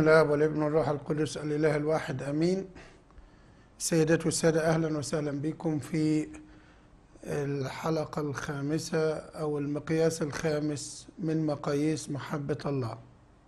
الاب والابن والروح القدس الاله الواحد امين سيدات والساده اهلا وسهلا بكم في الحلقه الخامسه او المقياس الخامس من مقاييس محبه الله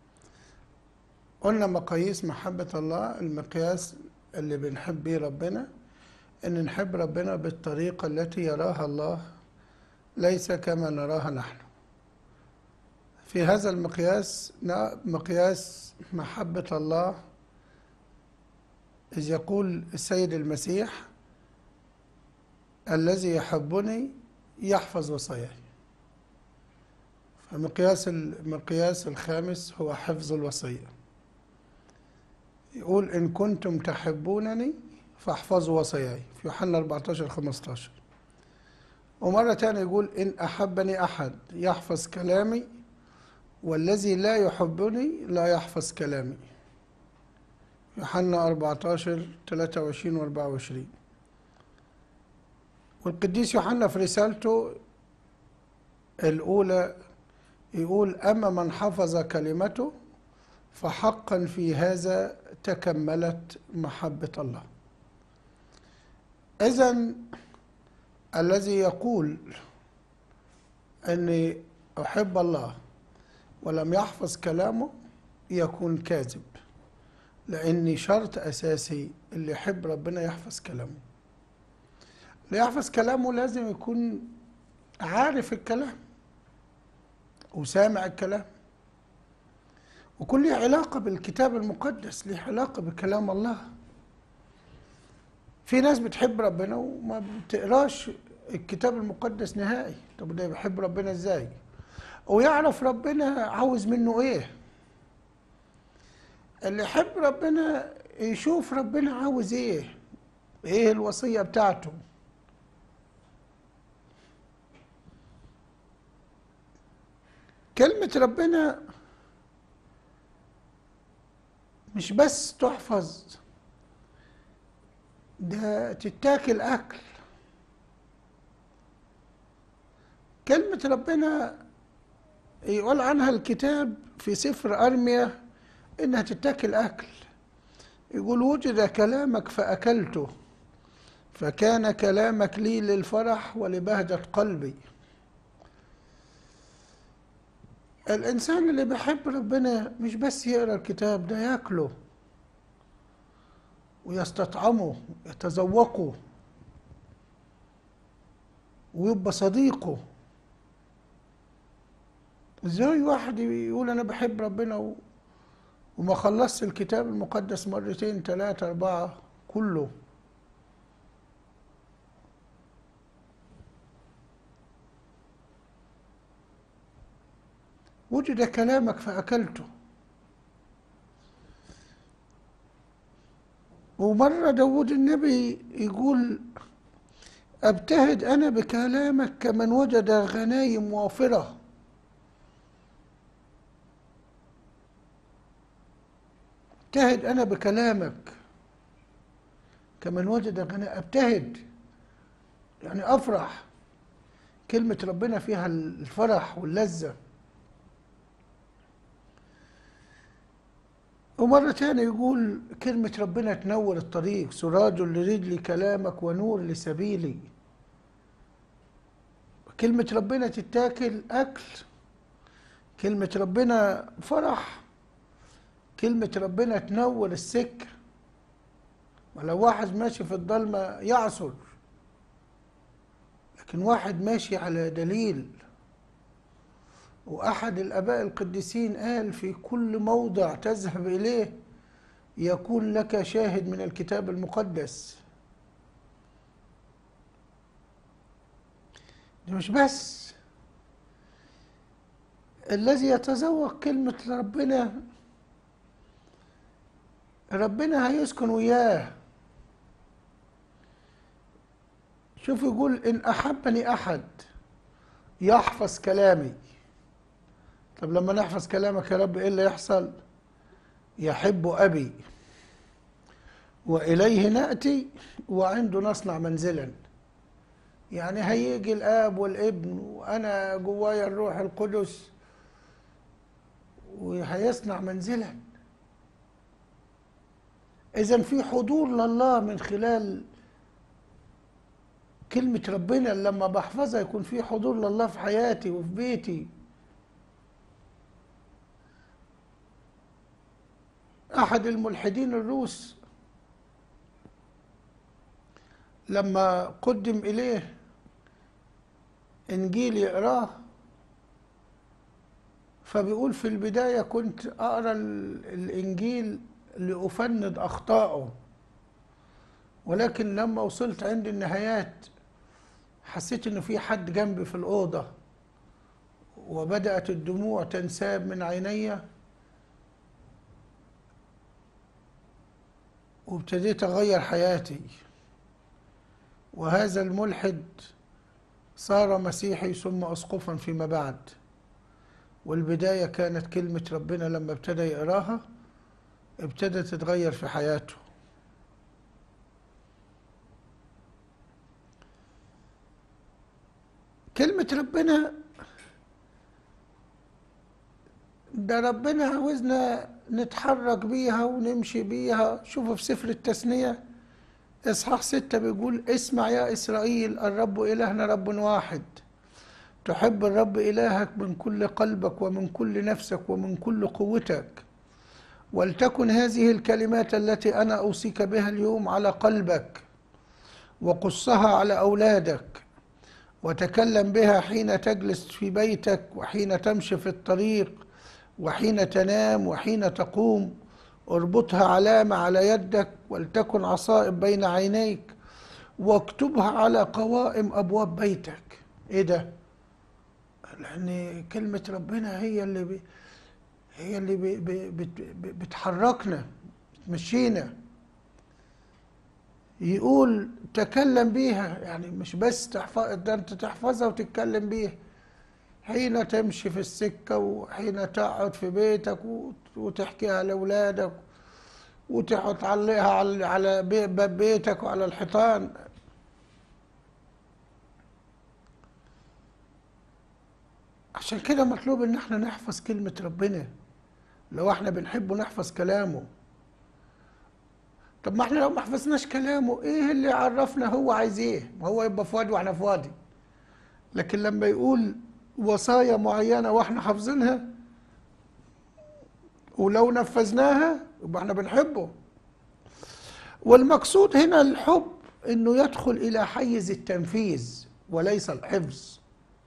قلنا مقاييس محبه الله المقياس اللي بنحب بيه ربنا ان نحب ربنا بالطريقه التي يراها الله ليس كما نراها نحن في هذا المقياس مقياس محبة الله إذ يقول السيد المسيح الذي يحبني يحفظ وصاياي فمقياس المقياس الخامس هو حفظ الوصية يقول إن كنتم تحبونني فاحفظوا وصاياي في يوحنا 14 15 ومرة تانية يقول إن أحبني أحد يحفظ كلامي والذي لا يحبني لا يحفظ كلامي يوحنا 14 23 و 24 والقديس يوحنا في رسالته الأولى يقول أما من حفظ كلمته فحقا في هذا تكملت محبة الله إذا الذي يقول أني أحب الله ولم يحفظ كلامه يكون كاذب لأن شرط أساسي اللي يحب ربنا يحفظ كلامه اللي يحفظ كلامه لازم يكون عارف الكلام وسامع الكلام وكل له علاقة بالكتاب المقدس له علاقة بكلام الله في ناس بتحب ربنا وما بتقراش الكتاب المقدس نهائي طب ده بيحب ربنا ازاي ويعرف ربنا عاوز منه ايه اللي يحب ربنا يشوف ربنا عاوز ايه ايه الوصية بتاعته كلمة ربنا مش بس تحفظ ده تتاكل أكل كلمة ربنا يقول عنها الكتاب في سفر أرميا إنها تتاكل أكل يقول وجد كلامك فأكلته فكان كلامك لي للفرح ولبهجة قلبي الإنسان اللي بيحب ربنا مش بس يقرأ الكتاب ده ياكله ويستطعمه يتذوقه ويبقى صديقه ازاي واحد يقول انا بحب ربنا و... وما خلصت الكتاب المقدس مرتين ثلاثة أربعة كله وجد كلامك فأكلته ومرة داود النبي يقول أبتهد أنا بكلامك كمن وجد غنايم وافرة ابتهد أنا بكلامك كمن وجد غناء ابتهد يعني أفرح كلمة ربنا فيها الفرح واللذة ومرة تانية يقول كلمة ربنا تنور الطريق سراج لرجلي كلامك ونور لسبيلي كلمة ربنا تتاكل أكل كلمة ربنا فرح كلمة ربنا تنور السكة ولو واحد ماشي في الضلمة يعصر لكن واحد ماشي على دليل وأحد الآباء القديسين قال في كل موضع تذهب إليه يكون لك شاهد من الكتاب المقدس ده مش بس الذي يتذوق كلمة ربنا ربنا هيسكن وياه شوف يقول إن أحبني أحد يحفظ كلامي طب لما نحفظ كلامك يا رب إيه اللي يحصل يحب أبي وإليه نأتي وعنده نصنع منزلا يعني هيجي الآب والابن وأنا جوايا الروح القدس وهيصنع منزلا إذا في حضور لله من خلال كلمة ربنا لما بحفظها يكون في حضور لله في حياتي وفي بيتي أحد الملحدين الروس لما قدم إليه إنجيل يقراه فبيقول في البداية كنت أقرأ الإنجيل لأفند أخطائه ولكن لما وصلت عند النهايات حسيت إن في حد جنبي في الأوضة وبدأت الدموع تنساب من عيني وابتديت أغير حياتي وهذا الملحد صار مسيحي ثم أسقفا فيما بعد والبداية كانت كلمة ربنا لما ابتدى يقراها ابتدت تتغير في حياته كلمة ربنا ده ربنا عاوزنا نتحرك بيها ونمشي بيها شوفوا في سفر التثنية إصحاح ستة بيقول اسمع يا إسرائيل الرب إلهنا رب واحد تحب الرب إلهك من كل قلبك ومن كل نفسك ومن كل قوتك ولتكن هذه الكلمات التي أنا أوصيك بها اليوم على قلبك وقصها على أولادك وتكلم بها حين تجلس في بيتك وحين تمشي في الطريق وحين تنام وحين تقوم اربطها علامة على يدك ولتكن عصائب بين عينيك واكتبها على قوائم أبواب بيتك إيه ده؟ لأن كلمة ربنا هي اللي بي هي اللي بي بي بت بتحركنا بتمشينا يقول تكلم بيها يعني مش بس تحفظ ده انت تحفظها وتتكلم بيها حين تمشي في السكة وحين تقعد في بيتك وتحكيها لأولادك وتعلقها على على باب بيتك وعلى الحيطان عشان كده مطلوب ان احنا نحفظ كلمة ربنا لو احنا بنحبه نحفظ كلامه طب ما احنا لو ما حفظناش كلامه ايه اللي عرفنا هو عايز ايه ما هو يبقى فاضي واحنا فاضي لكن لما يقول وصايا معينة واحنا حافظينها ولو نفذناها يبقى احنا بنحبه والمقصود هنا الحب انه يدخل الى حيز التنفيذ وليس الحفظ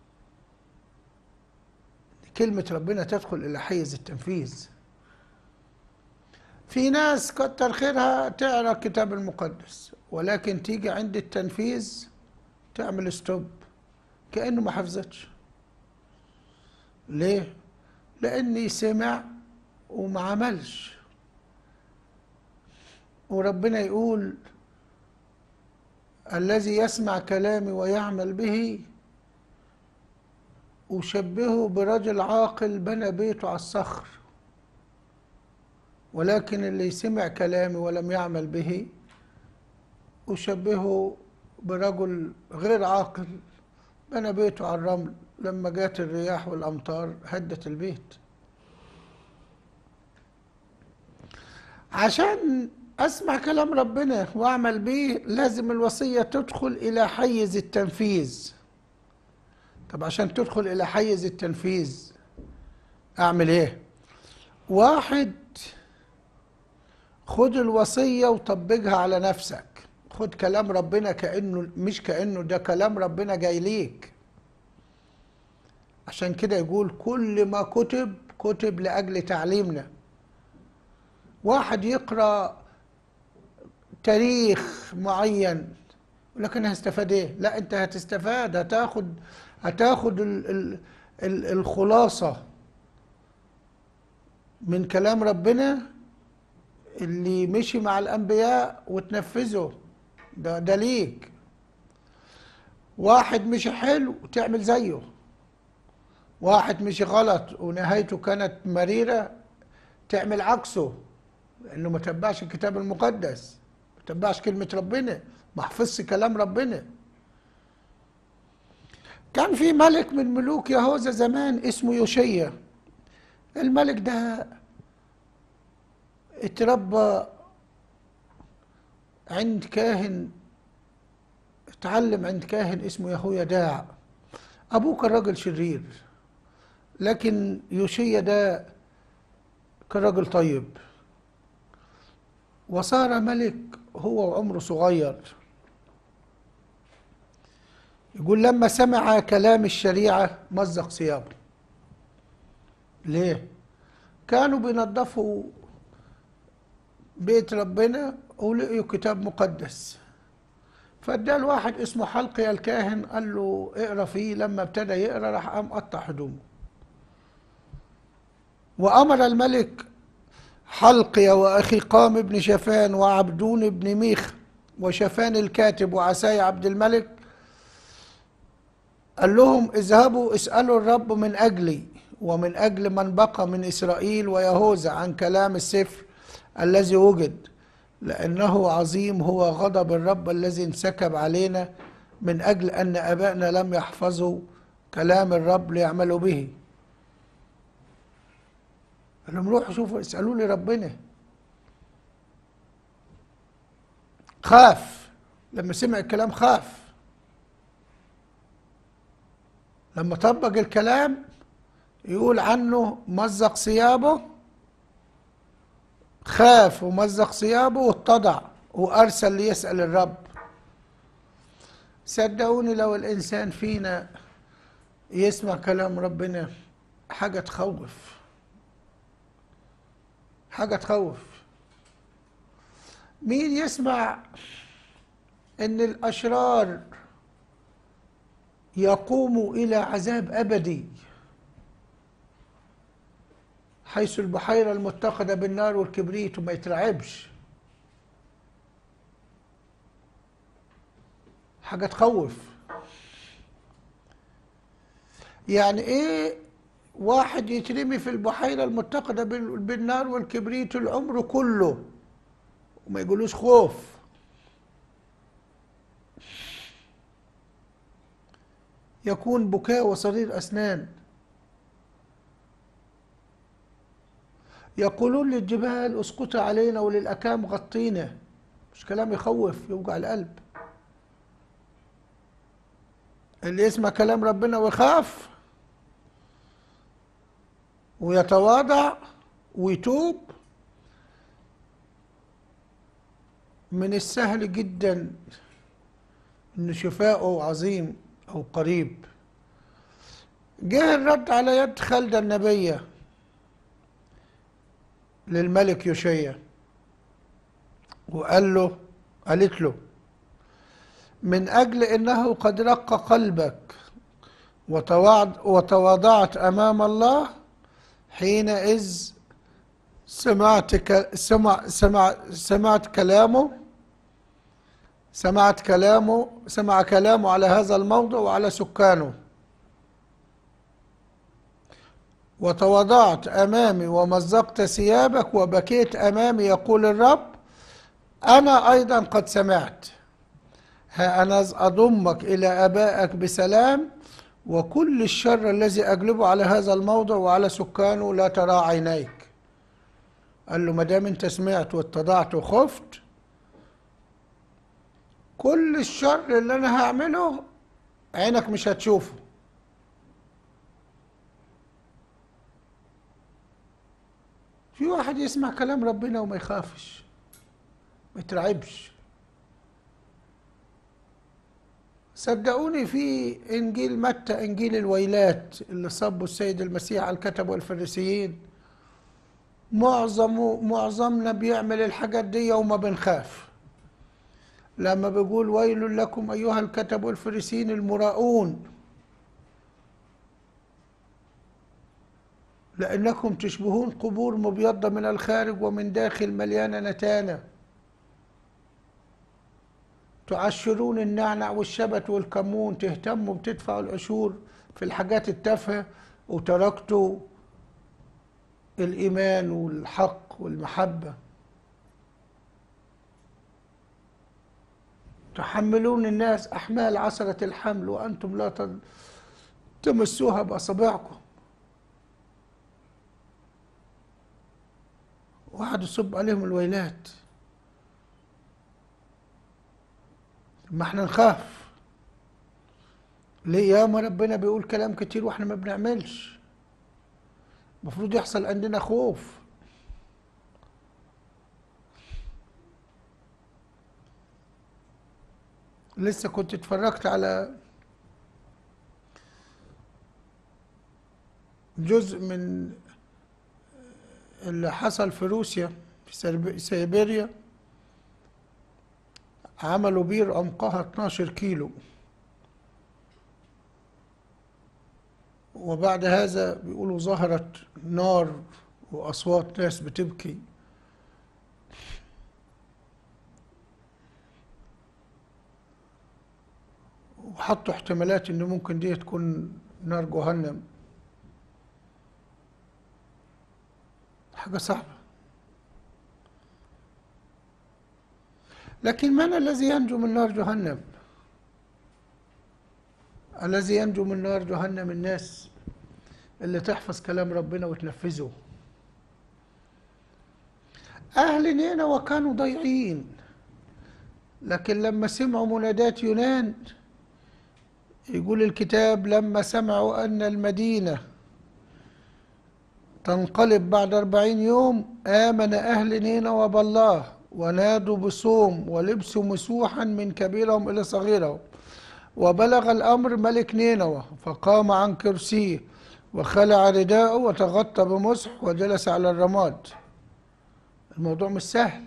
كلمة ربنا تدخل إلى حيز التنفيذ في ناس كتر خيرها تقرا الكتاب المقدس ولكن تيجي عند التنفيذ تعمل ستوب كأنه ما حفظتش ليه؟ لأني سمع وما عملش وربنا يقول الذي يسمع كلامي ويعمل به أشبهه برجل عاقل بنى بيته على الصخر ولكن اللي سمع كلامي ولم يعمل به أشبهه برجل غير عاقل بنى بيته على الرمل لما جات الرياح والأمطار هدت البيت عشان أسمع كلام ربنا وأعمل به لازم الوصية تدخل إلى حيز التنفيذ طب عشان تدخل إلى حيز التنفيذ أعمل إيه؟ واحد خد الوصية وطبقها على نفسك خد كلام ربنا كأنه مش كأنه ده كلام ربنا جاي ليك عشان كده يقول كل ما كتب كتب لأجل تعليمنا واحد يقرأ تاريخ معين يقول لك انا هستفاد ايه؟ لا انت هتستفاد هتاخد هتاخد ال ال ال الخلاصة من كلام ربنا اللي مشي مع الأنبياء وتنفذه ده ده ليك واحد مشي حلو تعمل زيه واحد مشي غلط ونهايته كانت مريرة تعمل عكسه لأنه ما تبعش الكتاب المقدس ما تبعش كلمة ربنا ما حفظش كلام ربنا كان في ملك من ملوك يهوذا زمان اسمه يوشيا الملك ده اتربى عند كاهن اتعلم عند كاهن اسمه يهويداع أبوه كان راجل شرير لكن يوشيا ده كان راجل طيب وصار ملك هو وعمره صغير يقول لما سمع كلام الشريعة مزق ثيابه ليه؟ كانوا بينظفوا بيت ربنا ولقيوا كتاب مقدس فاداه الواحد اسمه حلقي الكاهن قال له اقرا فيه لما ابتدى يقرا راح قام قطع هدومه وامر الملك حلقي واخي قام بن شفان وعبدون بن ميخ وشفان الكاتب وعساي عبد الملك قال لهم اذهبوا اسالوا الرب من اجلي ومن اجل من بقى من اسرائيل ويهوذا عن كلام السفر الذي وجد لانه عظيم هو غضب الرب الذي انسكب علينا من اجل ان ابائنا لم يحفظوا كلام الرب ليعملوا به قال لهم روحوا شوفوا اسالوا لي ربنا خاف لما سمع الكلام خاف لما طبق الكلام يقول عنه مزق ثيابه خاف ومزق ثيابه واتضع وارسل ليسال الرب صدقوني لو الانسان فينا يسمع كلام ربنا حاجه تخوف حاجه تخوف مين يسمع ان الاشرار يقوموا الى عذاب ابدي حيث البحيرة المتخذة بالنار والكبريت وما يترعبش حاجة تخوف يعني ايه واحد يترمي في البحيرة المتخذة بال- بالنار والكبريت العمر كله وما يقولوش خوف يكون بكاء وصرير أسنان يقولون للجبال اسقطي علينا وللأكام غطينا مش كلام يخوف يوجع القلب اللي يسمع كلام ربنا ويخاف ويتواضع ويتوب من السهل جدا ان شفاؤه عظيم او قريب جه الرد على يد خالده النبيه للملك يوشيا وقال له قالت له من أجل أنه قد رق قلبك وتواض- وتواضعت أمام الله حينئذ سمعت ك- سمع سمع سمعت كلامه سمعت كلامه سمع كلامه على هذا الموضع وعلى سكانه وتواضعت امامي ومزقت ثيابك وبكيت امامي يقول الرب انا ايضا قد سمعت ها انا اضمك الى ابائك بسلام وكل الشر الذي اجلبه على هذا الموضع وعلى سكانه لا ترى عينيك قال له ما دام انت سمعت واتضعت وخفت كل الشر اللي انا هعمله عينك مش هتشوفه في واحد يسمع كلام ربنا وما يخافش ما يترعبش صدقوني في انجيل متى انجيل الويلات اللي صبوا السيد المسيح على الكتب والفريسيين معظم معظمنا بيعمل الحاجات دي وما بنخاف لما بيقول ويل لكم ايها الكتب والفريسيين المراؤون لأنكم تشبهون قبور مبيضة من الخارج ومن داخل مليانة نتانة تعشرون النعنع والشبت والكمون تهتموا بتدفعوا العشور في الحاجات التافهة وتركتوا الإيمان والحق والمحبة تحملون الناس أحمال عسرة الحمل وأنتم لا تد- تمسوها بأصابعكم واحد يصب عليهم الويلات ما احنا نخاف ليه ياما ربنا بيقول كلام كتير واحنا ما بنعملش المفروض يحصل عندنا خوف لسه كنت اتفرجت على جزء من اللي حصل في روسيا في سرب- سيبيريا عملوا بير عمقها 12 كيلو وبعد هذا بيقولوا ظهرت نار وأصوات ناس بتبكي وحطوا احتمالات ان ممكن دي تكون نار جهنم حاجة صعبة لكن من الذي ينجو من نار جهنم الذي ينجو من نار جهنم الناس اللي تحفظ كلام ربنا وتنفذه أهل نينوى كانوا ضايعين لكن لما سمعوا منادات يونان يقول الكتاب لما سمعوا أن المدينة تنقلب بعد أربعين يوم آمن أهل نينوى بالله ونادوا بصوم ولبسوا مسوحا من كبيرهم إلى صغيرهم وبلغ الأمر ملك نينوى فقام عن كرسيه وخلع رداءه وتغطى بمسح وجلس على الرماد الموضوع مش سهل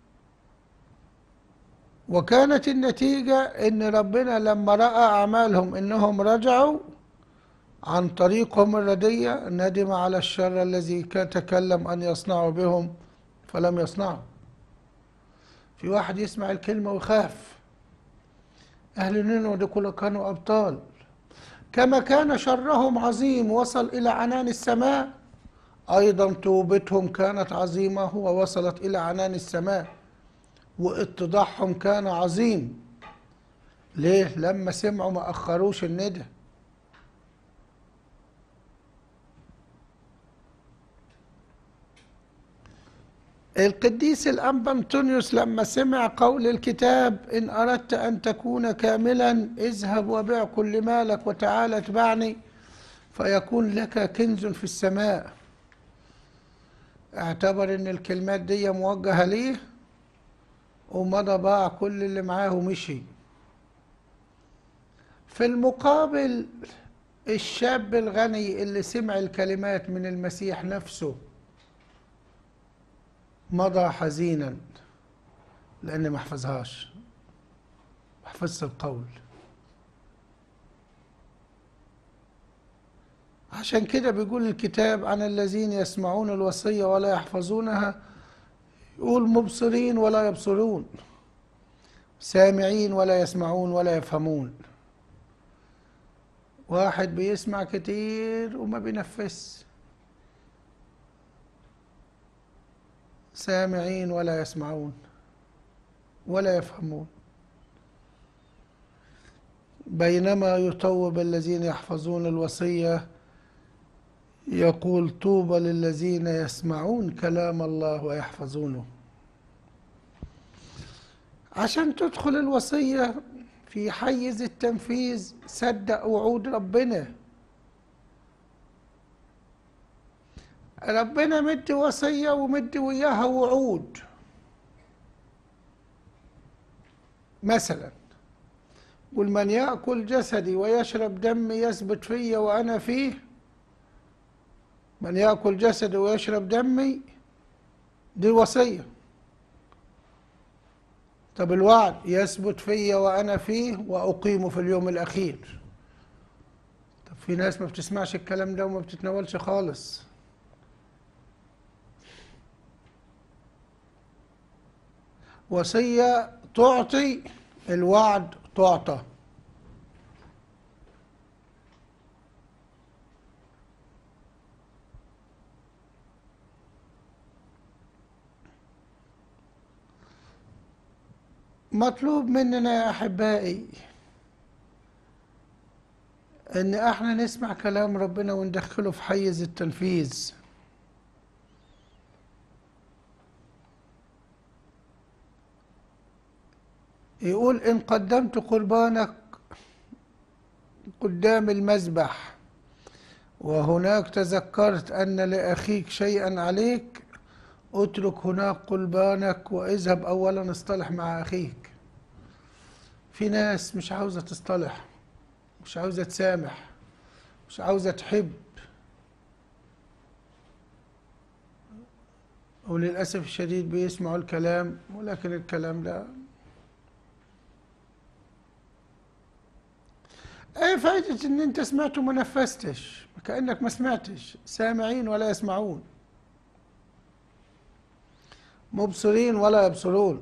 وكانت النتيجة إن ربنا لما رأى أعمالهم إنهم رجعوا عن طريقهم الردية ندم على الشر الذي كان تكلم أن يصنعوا بهم فلم يصنعوا في واحد يسمع الكلمة ويخاف أهل نينوى دول كلهم كانوا أبطال كما كان شرهم عظيم وصل إلى عنان السماء أيضا توبتهم كانت عظيمة ووصلت إلى عنان السماء واتضاعهم كان عظيم ليه لما سمعوا ما أخروش الندى القديس الأنبا أنطونيوس لما سمع قول الكتاب إن أردت أن تكون كاملا اذهب وبيع كل مالك وتعال اتبعني فيكون لك كنز في السماء اعتبر ان الكلمات دي موجهة ليه ومضى باع كل اللي معاه ومشي في المقابل الشاب الغني اللي سمع الكلمات من المسيح نفسه مضى حزينا لأن ما حفظهاش ما حفظش القول عشان كده بيقول الكتاب عن الذين يسمعون الوصية ولا يحفظونها يقول مبصرين ولا يبصرون سامعين ولا يسمعون ولا يفهمون واحد بيسمع كتير وما بينفذش سامعين ولا يسمعون ولا يفهمون بينما يطوب الذين يحفظون الوصيه يقول طوبى للذين يسمعون كلام الله ويحفظونه عشان تدخل الوصية في حيز التنفيذ صدق وعود ربنا ربنا مدي وصية ومدي وياها وعود مثلا قل من يأكل جسدي ويشرب دمي يثبت في وأنا فيه من يأكل جسدي ويشرب دمي دي وصية طب الوعد يثبت في وأنا فيه وأقيمه في اليوم الأخير طب في ناس ما بتسمعش الكلام ده وما بتتناولش خالص وصية تعطي الوعد تعطى مطلوب مننا يا احبائي ان احنا نسمع كلام ربنا وندخله في حيز التنفيذ يقول إن قدمت قربانك قدام المذبح وهناك تذكرت أن لأخيك شيئا عليك اترك هناك قربانك واذهب أولا اصطلح مع أخيك في ناس مش عاوزة تصطلح مش عاوزة تسامح مش عاوزة تحب وللأسف الشديد بيسمعوا الكلام ولكن الكلام ده ايه فايدة ان انت سمعت وما نفذتش كأنك ما سمعتش سامعين ولا يسمعون مبصرين ولا يبصرون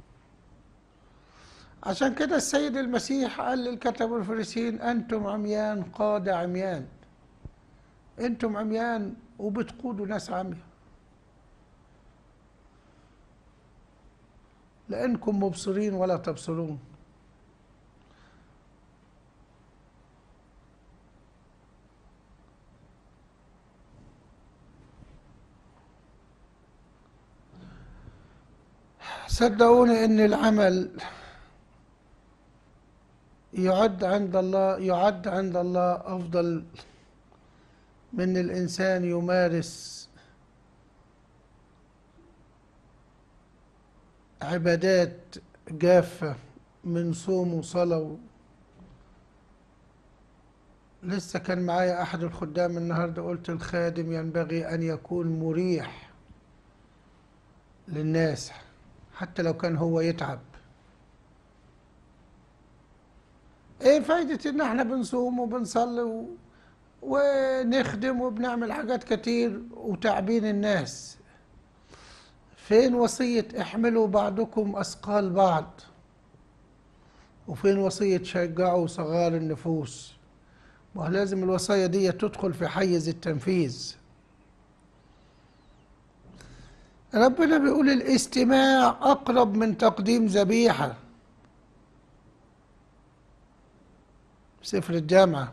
عشان كده السيد المسيح قال للكتب والفريسيين انتم عميان قاد عميان انتم عميان وبتقودوا ناس عمية لانكم مبصرين ولا تبصرون صدقوني ان العمل يعد عند الله يعد عند الله افضل من الانسان يمارس عبادات جافة من صوم وصلاة لسه كان معايا أحد الخدام النهاردة قلت الخادم ينبغي أن يكون مريح للناس حتى لو كان هو يتعب ايه فايدة ان احنا بنصوم وبنصلي و... ونخدم وبنعمل حاجات كتير وتعبين الناس فين وصية احملوا بعضكم اثقال بعض وفين وصية شجعوا صغار النفوس ما لازم الوصايا دي تدخل في حيز التنفيذ ربنا بيقول الاستماع أقرب من تقديم ذبيحة سفر الجامعة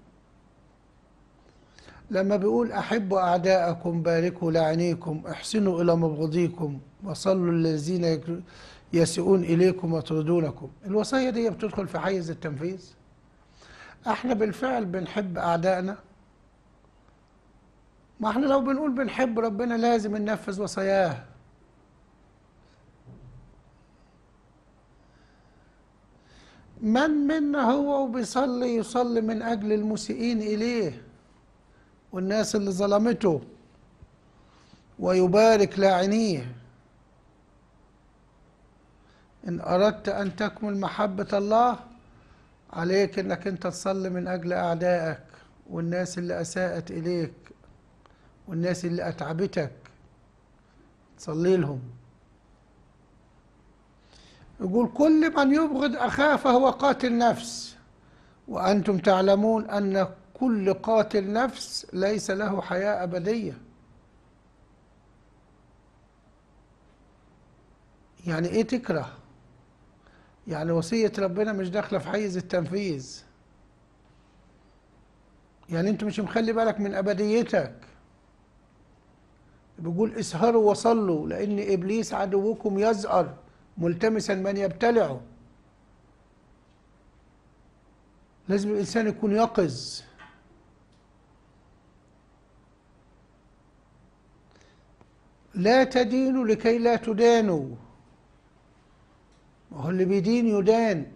لما بيقول أحبوا أعداءكم باركوا لعنيكم احسنوا إلى مبغضيكم وصلوا الذين يسيئون إليكم ويطردونكم الوصية دي بتدخل في حيز التنفيذ احنا بالفعل بنحب أعدائنا ما احنا لو بنقول بنحب ربنا لازم ننفذ وصاياه من منا هو وبيصلي يصلي من أجل المسيئين إليه والناس اللي ظلمته ويبارك لاعنيه إن أردت أن تكمل محبة الله عليك إنك أنت تصلي من أجل أعدائك والناس اللي أساءت إليك والناس اللي أتعبتك تصلي لهم يقول كل من يبغض أخاه فهو قاتل نفس وأنتم تعلمون أن كل قاتل نفس ليس له حياة أبدية يعني إيه تكره يعني وصية ربنا مش داخلة في حيز التنفيذ يعني انت مش مخلي بالك من أبديتك بيقول اسهروا وصلوا لأن إبليس عدوكم يزأر ملتمسا من يبتلعه لازم الإنسان يكون يقظ لا تدينوا لكي لا تدانوا وهو اللي بيدين يدان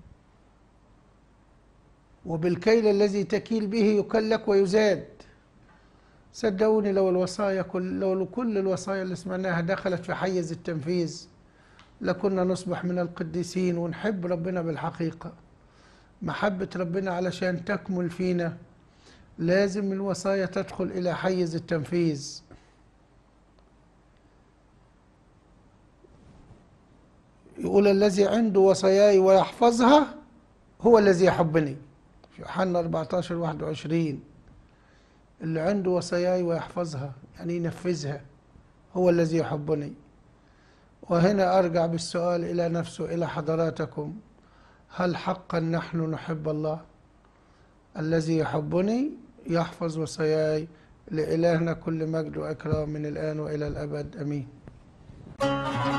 وبالكيل الذي تكيل به يكلك ويزاد صدقوني لو الوصايا كل لو كل الوصايا اللي سمعناها دخلت في حيز التنفيذ لكنا نصبح من القديسين ونحب ربنا بالحقيقة محبة ربنا علشان تكمل فينا لازم الوصايا تدخل إلى حيز التنفيذ يقول الذي عنده وصاياي ويحفظها هو الذي يحبني في يوحنا 14 21 اللي عنده وصاياي ويحفظها يعني ينفذها هو الذي يحبني وهنا أرجع بالسؤال إلى نفسه إلى حضراتكم هل حقا نحن نحب الله الذي يحبني يحفظ وصاياي لإلهنا كل مجد وإكرام من الآن وإلى الأبد أمين